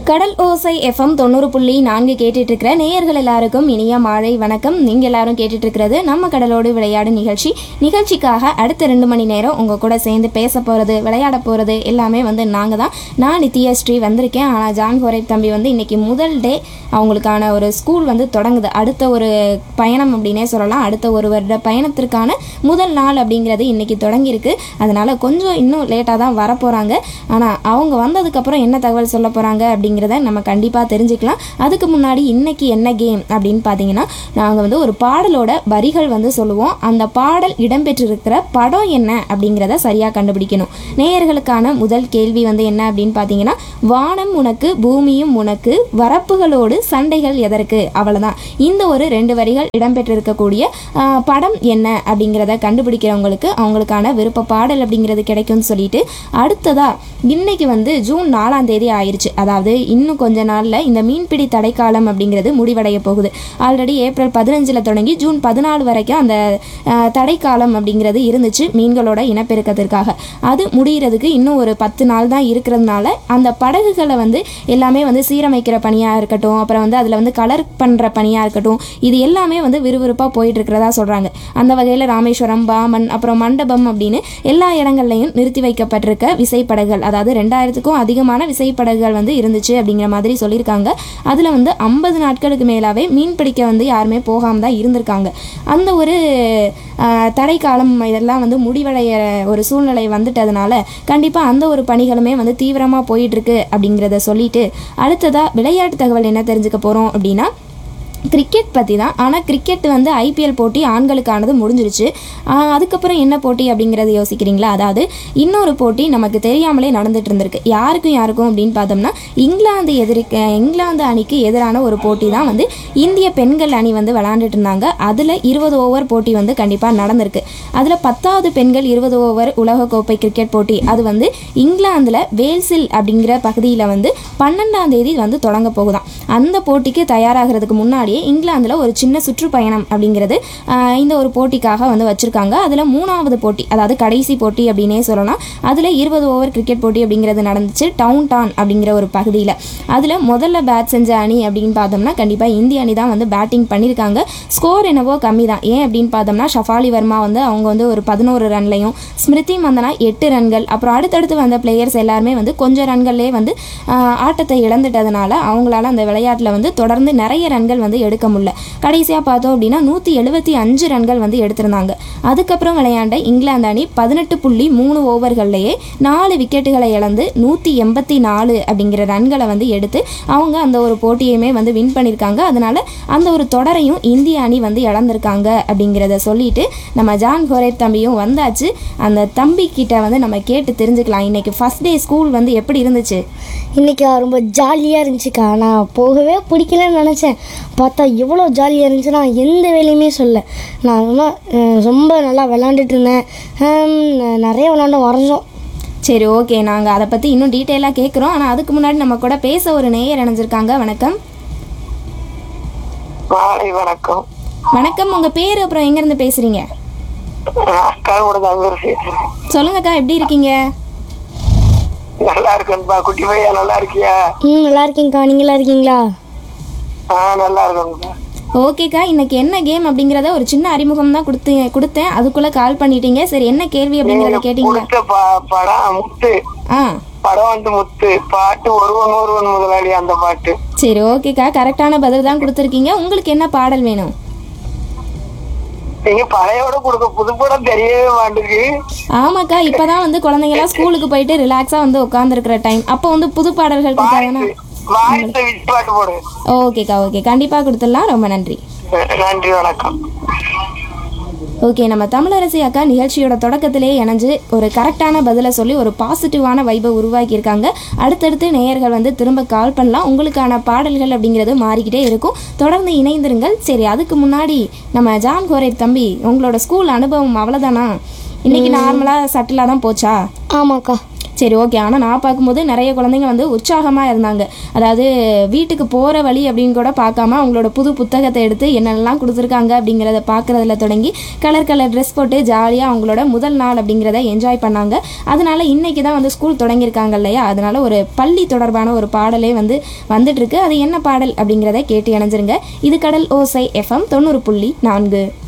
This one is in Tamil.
கடல் ஓசை எஃப்எம் தொண்ணூறு புள்ளி நான்கு கேட்டுட்டு இருக்கிற நேயர்கள் எல்லாருக்கும் இனிய மாலை வணக்கம் நீங்க எல்லாரும் கேட்டுட்டு இருக்கிறது நம்ம கடலோடு விளையாடு நிகழ்ச்சி நிகழ்ச்சிக்காக அடுத்த ரெண்டு மணி நேரம் உங்க கூட சேர்ந்து பேச போறது விளையாட போறது எல்லாமே வந்து நாங்க தான் நான் நித்யா ஸ்ரீ வந்திருக்கேன் ஆனா ஜான் கோரை தம்பி வந்து இன்னைக்கு முதல் டே அவங்களுக்கான ஒரு ஸ்கூல் வந்து தொடங்குது அடுத்த ஒரு பயணம் அப்படின்னே சொல்லலாம் அடுத்த ஒரு வருட பயணத்திற்கான முதல் நாள் அப்படிங்கிறது இன்னைக்கு தொடங்கியிருக்கு அதனால கொஞ்சம் இன்னும் லேட்டாக தான் வரப்போகிறாங்க ஆனால் அவங்க வந்ததுக்கப்புறம் என்ன தகவல் சொல்ல போகிறாங்க அப்படிங்கிறத நம்ம கண்டிப்பாக தெரிஞ்சுக்கலாம் அதுக்கு முன்னாடி இன்னைக்கு என்ன கேம் அப்படின்னு பார்த்தீங்கன்னா நாங்கள் வந்து ஒரு பாடலோட வரிகள் வந்து சொல்லுவோம் அந்த பாடல் இடம்பெற்றிருக்கிற படம் என்ன அப்படிங்கிறத சரியாக கண்டுபிடிக்கணும் நேயர்களுக்கான முதல் கேள்வி வந்து என்ன அப்படின்னு பார்த்தீங்கன்னா வானம் உனக்கு பூமியும் உனக்கு வரப்புகளோடு சண்டைகள் எதற்கு அவ்வளவுதான் இந்த ஒரு ரெண்டு வரிகள் இடம்பெற்றிருக்கக்கூடிய ஆ, படம் என்ன அப்படிங்கிறத கண்டுபிடிக்கிறவங்களுக்கு அவங்களுக்கான விருப்ப பாடல் அப்படிங்கிறது கிடைக்கும்னு சொல்லிட்டு அடுத்ததா இன்னைக்கு வந்து ஜூன் நாலாம் தேதி ஆயிருச்சு அதாவது இன்னும் கொஞ்ச நாள்ல இந்த மீன்பிடி தடைக்காலம் அப்படிங்கிறது முடிவடைய போகுது ஆல்ரெடி ஏப்ரல் பதினஞ்சில் தொடங்கி ஜூன் பதினாலு வரைக்கும் அந்த ஆ, தடைக்காலம் அப்படிங்கிறது இருந்துச்சு மீன்களோட இனப்பெருக்கத்திற்காக அது முடிகிறதுக்கு இன்னும் ஒரு பத்து நாள் தான் இருக்கிறதுனால அந்த படகுகளை வந்து எல்லாமே வந்து சீரமைக்கிற பணியாக இருக்கட்டும் அப்புறம் வந்து அதில் வந்து கலர் பண்ணுற பணியாக இருக்கட்டும் இது எல்லாமே வந்து விறுவிறுப்பாக போயிட்டு இருக்கிறதா சொல்கிறாங்க அந்த வகையில் ராமேஸ்வரம் பாமன் அப்புறம் மண்டபம் அப்படின்னு எல்லா இடங்கள்லையும் நிறுத்தி வைக்கப்பட்டிருக்க விசைப்படகுகள் அதாவது ரெண்டாயிரத்துக்கும் அதிகமான விசைப்படகுகள் வந்து இருந்துச்சு அப்படிங்கிற மாதிரி சொல்லியிருக்காங்க அதில் வந்து ஐம்பது நாட்களுக்கு மேலாவே மீன் பிடிக்க வந்து யாருமே போகாமல் தான் இருந்திருக்காங்க அந்த ஒரு ஆஹ், தடைக்காலம் இதெல்லாம் வந்து முடிவடைய ஒரு சூழ்நிலை வந்துட்டதுனால கண்டிப்பாக அந்த ஒரு பணிகளுமே வந்து தீவிரமாக போயிட்டு இருக்கு அப்படிங்கிறத சொல்லிட்டு அடுத்ததாக விளையாட்டு தகவல் என்ன தெரிஞ்சுக்க போகிறோம் அப்படின்னா கிரிக்கெட் பற்றி தான் ஆனால் கிரிக்கெட் வந்து ஐபிஎல் போட்டி ஆண்களுக்கானது முடிஞ்சிருச்சு ஆஹ் அதுக்கப்புறம் என்ன போட்டி அப்படிங்கிறத யோசிக்கிறீங்களா அதாவது இன்னொரு போட்டி நமக்கு தெரியாமலே நடந்துட்டு இருந்திருக்கு யாருக்கும் யாருக்கும் அப்படின்னு பார்த்தோம்னா இங்கிலாந்து எதிரி இங்கிலாந்து அணிக்கு எதிரான ஒரு போட்டி தான் வந்து இந்திய பெண்கள் அணி வந்து விளாண்டுட்டு இருந்தாங்க அதில் இருபது ஓவர் போட்டி வந்து கண்டிப்பாக நடந்திருக்கு அதில் பத்தாவது பெண்கள் இருபது ஓவர் உலகக்கோப்பை கிரிக்கெட் போட்டி அது வந்து இங்கிலாந்தில் வேல்சில் அப்படிங்கிற பகுதியில் வந்து பன்னெண்டாம் தேதி வந்து தொடங்க போகுதாம் அந்த போட்டிக்கு தயாராகிறதுக்கு முன்னாடியே இங்கிலாந்தில் ஒரு சின்ன சுற்றுப்பயணம் அப்படிங்கிறது ஆஹ், இந்த ஒரு போட்டிக்காக வந்து வச்சுருக்காங்க அதில் மூணாவது போட்டி அதாவது கடைசி போட்டி அப்படின்னே சொல்லலாம் அதில் இருபது ஓவர் கிரிக்கெட் போட்டி அப்படிங்கிறது நடந்துச்சு டவுன் டான் அப்படிங்கிற ஒரு பகுதியில் அதில் முதல்ல பேட் செஞ்ச அணி அப்படின்னு பார்த்தோம்னா கண்டிப்பாக இந்திய அணி தான் வந்து பேட்டிங் பண்ணியிருக்காங்க ஸ்கோர் என்னவோ கம்மி தான் ஏன் அப்படின்னு பார்த்தோம்னா ஷஃபாலி வர்மா வந்து அவங்க வந்து ஒரு பதினோரு ரன்லையும் ஸ்மிருதி மந்தனா எட்டு ரன்கள் அப்புறம் அடுத்தடுத்து வந்த பிளேயர்ஸ் எல்லாருமே வந்து கொஞ்சம் ரன்கள்லேயே வந்து ஆஹ், ஆட்டத்தை இழந்துட்டதுனால அவங்களால அந்த விளையாட்டில் வந்து தொடர்ந்து நிறைய ரன்கள் வந்து எடுக்க முடியல கடைசியாக பார்த்தோம் அப்படின்னா நூற்றி எழுபத்தி அஞ்சு ரன்கள் வந்து எடுத்திருந்தாங்க அதுக்கப்புறம் விளையாண்ட இங்கிலாந்து அணி பதினெட்டு புள்ளி மூணு ஓவர்கள்லேயே நாலு விக்கெட்டுகளை இழந்து நூற்றி எண்பத்தி நாலு அப்படிங்கிற ரன்களை வந்து எடுத்து அவங்க அந்த ஒரு போட்டியுமே வந்து வின் பண்ணியிருக்காங்க அதனால அந்த ஒரு தொடரையும் இந்திய அணி வந்து இழந்திருக்காங்க அப்படிங்கிறத சொல்லிட்டு நம்ம ஜான் ஹோரேப் தம்பியும் வந்தாச்சு அந்த தம்பி கிட்ட வந்து நம்ம கேட்டு தெரிஞ்சுக்கலாம் இன்னைக்கு ஃபர்ஸ்ட் டே ஸ்கூல் வந்து எப்படி இருந்துச்சு இன்னைக்கு ரொம்ப ஜாலியாக இருந்துச்சுக்கா நான் போகவே பிடிக்கலன்னு நினச்சேன் பார்த்தா எவ்வளோ ஜாலியாக இருந்துச்சு நான் எந்த வேலையுமே சொல்ல நான் ரொம்ப அஹ், ரொம்ப நல்லா விளாண்டுட்டு இருந்தேன் ஹம், ந- நிறைய விளாண்டு வரைஞ்சோம் சரி ஓகே நாங்கள் அதை பற்றி இன்னும் டீட்டெயிலாக கேட்குறோம் ஆனால் அதுக்கு முன்னாடி நம்ம கூட பேச ஒரு நேயர் இணைஞ்சிருக்காங்க வணக்கம் மாலை வணக்கம் வணக்கம் உங்கள் பேர் அப்புறம் எங்கேருந்து பேசுகிறீங்க நான் அக்கா கூட தாங்க பேசுறேன் சொல்லுங்கக்கா எப்படி இருக்கீங்க நல்லா இருக்கேன்பா குட்டி பையா நல்லா இருக்கியா ம் நல்லா இருக்கீங்கக்கா நீங்களா இருக்கீங்களா ஆ நல்லா இருக்கேன்பா ஓகேக்கா இன்னைக்கு என்ன கேம் அப்படிங்கிறத ஒரு சின்ன அறிமுகம் தான் கொடுத்து கொடுத்தேன் அதுக்குள்ளே கால் பண்ணிட்டீங்க சரி என்ன கேள்வி அப்படிங்கிறத கேட்டிங்களா கொடுத்த ப- படம் முத்து ஆ படம் வந்து முத்து பாட்டு ஒருவன் ஒருவன் முதலாளி அந்த பாட்டு சரி ஓகேக்கா கரெக்டான பதில் தான் கொடுத்துருக்கீங்க உங்களுக்கு என்ன பாடல் வேணும் நீங்க பழையோட கொடுக்க புது படம் தெரியவே மாட்டேங்குது ஆமாக்கா இப்பதான் வந்து குழந்தைங்கலாம் ஸ்கூலுக்கு போயிட்டு ரிலாக்ஸா வந்து உட்காந்துருக்கிற டைம் அப்போ வந்து புது பாடல்கள் கொடுத்தாங்கன்னா வாய்த்த விட்டு பாட்டு போடு ஓகேக்கா ஓகே கண்டிப்பா கொடுத்துடலாம் ரொம்ப நன்றி நன்றி வணக்கம் ஓகே நம்ம தமிழரசி அக்கா நிகழ்ச்சியோட தொடக்கத்திலே இணைஞ்சு ஒரு கரெக்டான பதிலை சொல்லி ஒரு பாசிட்டிவான வைபை உருவாக்கியிருக்காங்க அடுத்தடுத்து நேயர்கள் வந்து திரும்ப கால் பண்ணலாம் உங்களுக்கான பாடல்கள் அப்படிங்கிறது மாறிக்கிட்டே இருக்கும் தொடர்ந்து இணைந்திருங்கள் சரி அதுக்கு முன்னாடி நம்ம ஜான் கோரேப் தம்பி உங்களோட ஸ்கூல் அனுபவம் அவ்வளோதானா இன்னைக்கு நார்மலாக சட்டிலாக தான் போச்சா ஆமாக்கா சரி ஓகே ஆனால் நான் பார்க்கும்போது நிறைய குழந்தைங்க வந்து உற்சாகமாக இருந்தாங்க அதாவது வீட்டுக்கு போகிற வழி அப்படின்னு கூட பார்க்காம அவங்களோட புது புத்தகத்தை எடுத்து என்னென்னலாம் கொடுத்துருக்காங்க அப்படிங்கிறத பார்க்குறதுல தொடங்கி கலர் கலர் ட்ரெஸ் போட்டு ஜாலியாக அவங்களோட முதல் நாள் அப்படிங்கிறத என்ஜாய் பண்ணாங்க அதனால இன்னைக்கு தான் வந்து ஸ்கூல் தொடங்கியிருக்காங்க இல்லையா அதனால ஒரு பள்ளி தொடர்பான ஒரு பாடலே வந்து வந்துட்டு இருக்கு அது என்ன பாடல் அப்படிங்கிறத கேட்டு இணைஞ்சிருங்க இது கடல் ஓசை எஃப்எம் தொண்ணூறு புள்ளி நான்கு